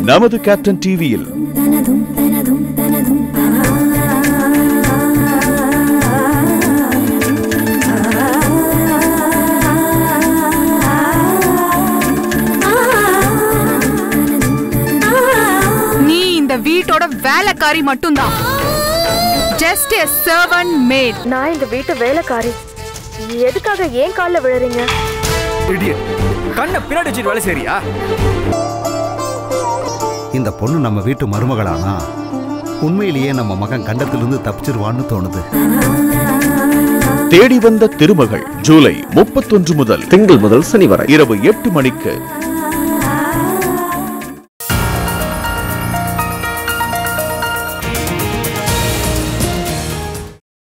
நமது கேப்டன் டிவியில் நீ இந்த வீட்டோட வேலைக்காரி மட்டும்தான் ஜஸ்ட் எ சர்வன்ட் மேட் நான் இந்த வீட்டு வேலைக்காரி எதுக்காக ஏன் காலில் விழுறீங்க இடியட் கண்ணை பின்னாடி வச்சுட்டு வேலை செய்றியா இந்த பொண்ணு நம்ம வீட்டு மருமகளானா உண்மையிலேயே நம்ம மகன் கண்டத்திலிருந்து தப்பிச்சிருவான்னு தோணுது தேடி வந்த திருமகள் ஜூலை முப்பத்தொன்று முதல் திங்கள் முதல் சனி வரை இரவு எட்டு மணிக்கு